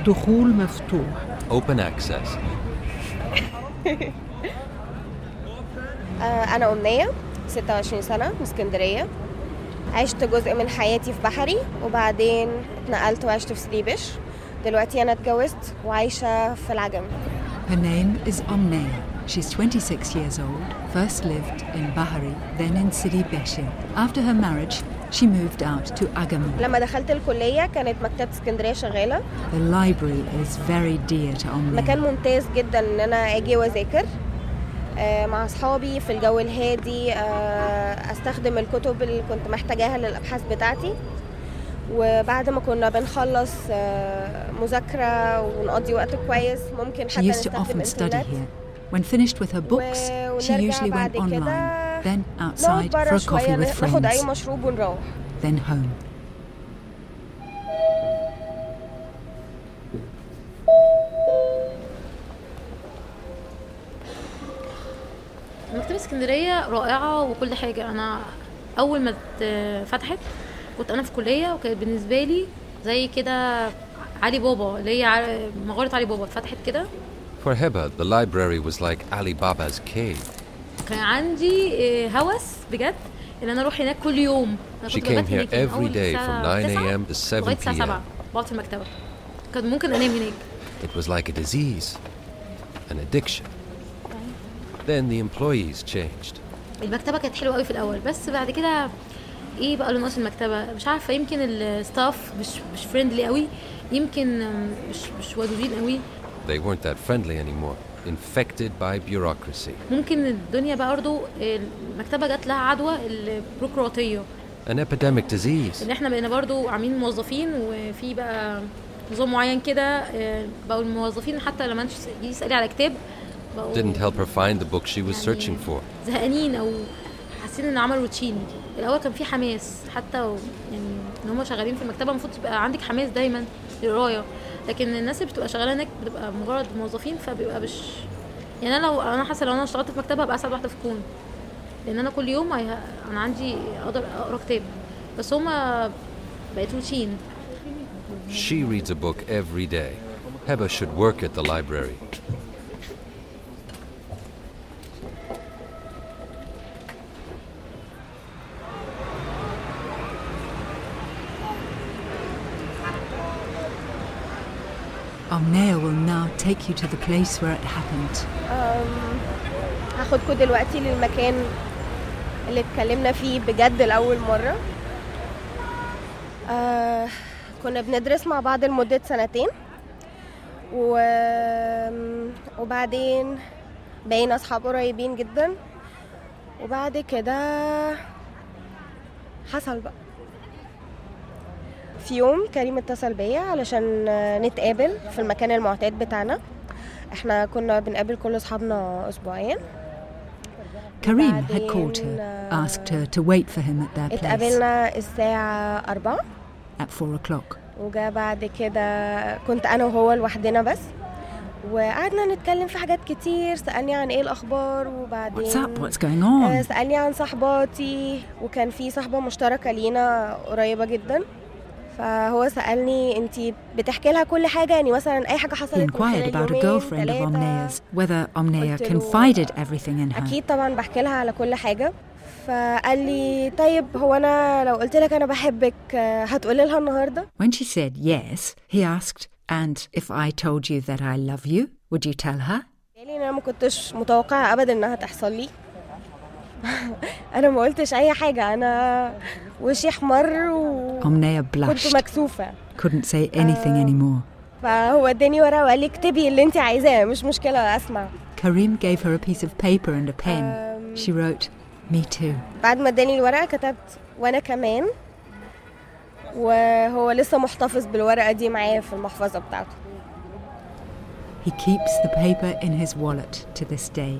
دخول مفتوح Open access. آه، أنا أمنية 26 سنة من اسكندرية عشت جزء من حياتي في بحري وبعدين اتنقلت وعشت في سيدي بشر دلوقتي أنا اتجوزت وعايشة في العجم Her name is Omneya. She's 26 years old, first lived in Bahari, then in Sidi Beshir. After her marriage, she moved out to Agamu. لما دخلت الكلية كانت مكتبة اسكندرية شغالة The library is very dear to مكان Omneya. ممتاز جدا ان انا اجي واذاكر آه، مع اصحابي في الجو الهادي آه، استخدم الكتب اللي كنت محتاجاها للابحاث بتاعتي وبعد ما كنا بنخلص آه، مذاكرة ونقضي وقت كويس ممكن She حتى used to نستخدم often study انترنت here. When finished with her books, she ونرجع usually بعد went كده online, then نقعد outside for برا a coffee شوية with ناخد أي friends, مشروب ونروح then home. مكتبة اسكندرية رائعة وكل حاجة أنا أول ما اتفتحت كنت أنا في كلية وكانت بالنسبة لي زي كده علي بابا اللي هي ع- مغارة علي بابا اتفتحت كده For Heba, the library was like Ali Baba's cave. كان عندي آه، هوس بجد ان انا اروح هناك كل يوم انا She كنت came ببات here هناك من every أول day الساعة from 9 9 a.m. to 7 لغاية الساعة p.m. 7 بقعد في المكتبة كان ممكن انام هناك It was like a disease, an addiction. Then the employees changed. المكتبة كانت حلوة قوي في الأول بس بعد كده ايه بقى اللي ناقص المكتبة مش عارفة يمكن الستاف مش مش فريندلي قوي يمكن آم، مش مش ودودين قوي They weren't that friendly anymore, infected by bureaucracy. ممكن الدنيا بقى برضه المكتبة جات لها عدوى البيروقراطية An epidemic disease. ان احنا بقينا برضو عاملين موظفين وفي بقى نظام معين كده آه، بقوا الموظفين حتى لما انت تيجي تسالي على كتاب بقوا Didn't help her find the book she was يعني searching for. زهقانين او حاسين ان عمل روتين الاول كان في حماس حتى و- يعني ان هم شغالين في المكتبه المفروض تبقى عندك حماس دايما للقرايه لكن الناس اللي بتبقى شغاله هناك بتبقى مجرد موظفين فبيبقى مش يعني انا لو انا حاسه لو انا اشتغلت في مكتبه هبقى اسعد واحده في الكون لان انا كل يوم هي- انا عندي اقدر اقرا كتاب بس هما بقت روتين She reads a book every day. Heba should work at the library. Omnea will now take you to the place where it happened. أم، هاخدكم دلوقتي للمكان اللي اتكلمنا فيه بجد لأول مرة آه كنا بندرس مع بعض لمدة سنتين و... وبعدين بقينا أصحاب قريبين جدا وبعد كده حصل بقى في يوم كريم اتصل بيا علشان نتقابل في المكان المعتاد بتاعنا احنا كنا بنقابل كل اصحابنا اسبوعيا Karim had called her, asked her to wait for him at their place اتقابلنا الساعة أربعة at four o'clock. وجا بعد كده كنت أنا وهو لوحدنا بس وقعدنا نتكلم في حاجات كتير سألني عن ايه الأخبار وبعدين What's up? What's going آه، on? سألني عن صحباتي وكان في صحبة مشتركة لينا قريبة جدا فهو سألني انتي بتحكي لها كل حاجة يعني مثلا أي حاجة He حصلت من inquired خلال about a يومين، girlfriend of تلاتة. Omnea's, whether Omnea قلت له- confided everything in her. اكيد طبعا بحكي لها على كل حاجه فقال لي طيب هو انا لو قلت لك انا بحبك آه، هتقولي لها النهارده When she said yes, he asked, And if I told you that I love you, would you tell her? قال لي انا ما كنتش متوقعه ابدا انها تحصل لي انا ما قلتش اي حاجه انا وشي احمر Omnea وكنت blushed, مكسوفه couldn't say anything anymore. فهو اداني ورقه وقال لي اكتبي اللي انت عايزاه مش مشكله اسمع Karim gave her a piece of paper and a pen. Um, She wrote, Me too. بعد ما اداني الورقه كتبت وانا كمان وهو لسه محتفظ بالورقه دي معايا في المحفظه بتاعته He keeps the paper in his wallet to this day.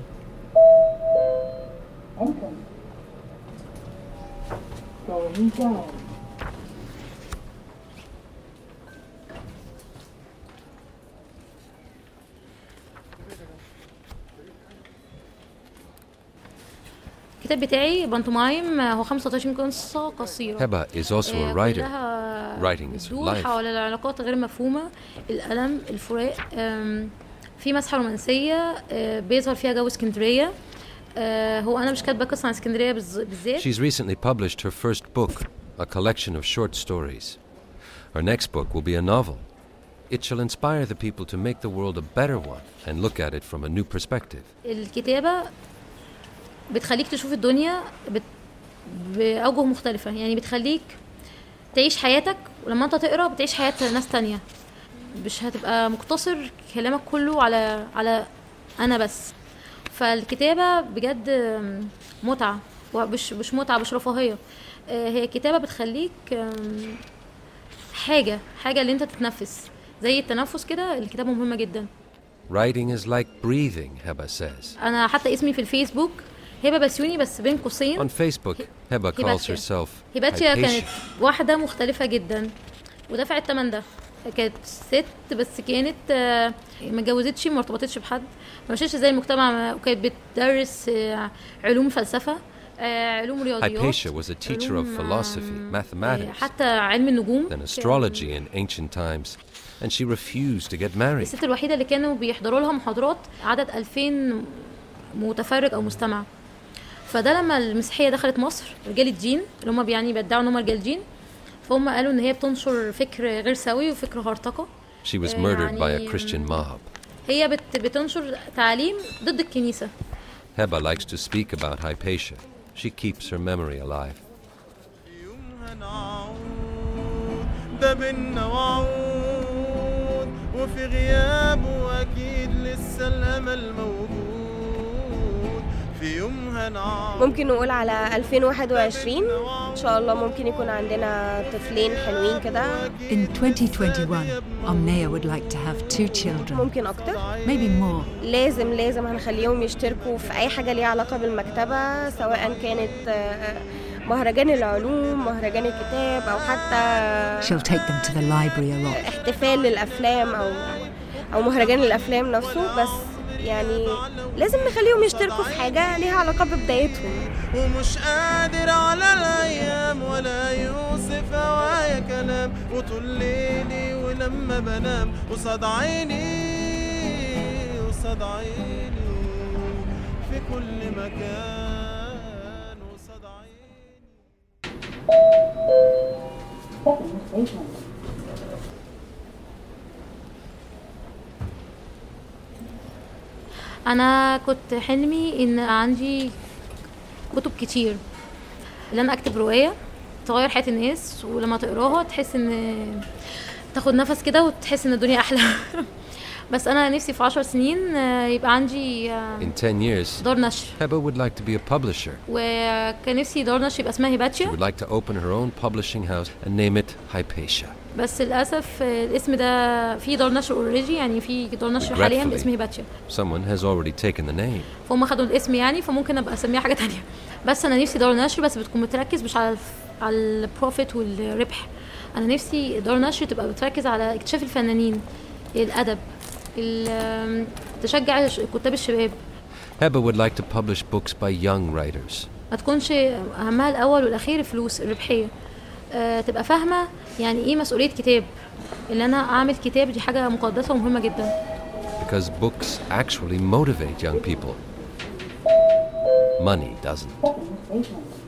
الكتاب بتاعي بانتومايم هو 35 قصة قصيرة Heba is also آه، a writer. كلها Writing is بتدور life. حول العلاقات غير مفهومه الالم الفراق أم، في مسحه رومانسيه أه، بيظهر فيها جو اسكندريه أه، هو انا مش كاتبه قصه عن اسكندريه بالز- بالذات She's recently published her first book, a collection of short stories. Her next book will be a novel. It shall inspire the people to make the world a better one and look at it from a new perspective. الكتابة بتخليك تشوف الدنيا بت... بأوجه مختلفة يعني بتخليك تعيش حياتك ولما انت تقرا بتعيش حياة ناس تانية مش هتبقى مقتصر كلامك كله على على انا بس فالكتابة بجد متعة ومش مش متعة مش رفاهية آه، هي كتابة بتخليك آم، حاجة حاجة اللي انت تتنفس زي التنفس كده الكتابة مهمة جدا Writing is like breathing, Heba says. انا حتى اسمي في الفيسبوك هبه بسيوني بس بين قوسين On Facebook, Heba calls هيباتشيا. herself هيباتشيا Hypatia. كانت واحده مختلفه جدا ودفعت الثمن ده كانت ست بس كانت آه، ما اتجوزتش ما ارتبطتش بحد ما مشيتش زي المجتمع ما- وكانت بتدرس آه، علوم فلسفه آه، علوم رياضيات Hypatia was a teacher of علوم، philosophy, آه، mathematics, حتى علم النجوم and astrology in ancient times, and she refused to get married. الست الوحيده اللي كانوا بيحضروا لها محاضرات عدد 2000 متفرج او مستمع فده لما المسيحيه دخلت مصر رجال الدين اللي هم يعني بيدعوا ان هم رجال دين فهم قالوا ان هي بتنشر فكر غير سوي وفكر هرطقه She was murdered by a يعني- Christian mob. هي بت بتنشر تعاليم ضد الكنيسه Heba likes to speak about Hypatia. She keeps her memory alive. يومها نعود ده بينا وعود وفي غيابه أكيد لسه الأمل موجود في يومها نعود ممكن نقول على 2021 ان شاء الله ممكن يكون عندنا طفلين حلوين كده In 2021, Omnea would like to have two children, ممكن اكتر maybe more. لازم لازم هنخليهم يشتركوا في اي حاجه ليها علاقه بالمكتبه سواء كانت آه، مهرجان العلوم مهرجان الكتاب او حتى She'll take them to the library a lot. احتفال للافلام او او مهرجان الافلام نفسه بس يعني لازم نخليهم يشتركوا في حاجه ليها علاقه ببدايتهم ومش قادر على الأيام ولا يوصف هوايا كلام وطول ليلي ولما بنام قصاد عيني قصاد عيني في كل مكان قصاد عيني انا كنت حلمي ان عندي كتب كتير اللي انا اكتب روايه تغير حياه الناس ولما تقراها تحس ان تاخد نفس كده وتحس ان الدنيا احلى بس انا نفسي في عشر سنين آه، يبقى عندي آه، In 10 years, دار نشر Heba would like to be a publisher. وكان نفسي دار نشر يبقى اسمها She هيباتشيا would like to open her own publishing house and name it Hypatia. بس للاسف آه، الاسم ده في دار نشر اوريدي يعني في دار نشر حاليا Regretfully. باسم هيباتشيا Someone has already taken the name. فهم خدوا الاسم يعني فممكن ابقى اسميها حاجه تانية بس انا نفسي دار نشر بس بتكون بتركز مش على الف... على البروفيت والربح انا نفسي دار نشر تبقى بتركز على اكتشاف الفنانين الادب ال- تشجع ش- كتاب الشباب Heba would like to publish books by young writers. ما تكونش اهمها الاول والاخير الفلوس الربحيه أه تبقى فاهمه يعني ايه مسؤوليه كتاب اللي انا اعمل كتاب دي حاجه مقدسه ومهمه جدا Because books actually motivate young people. Money doesn't.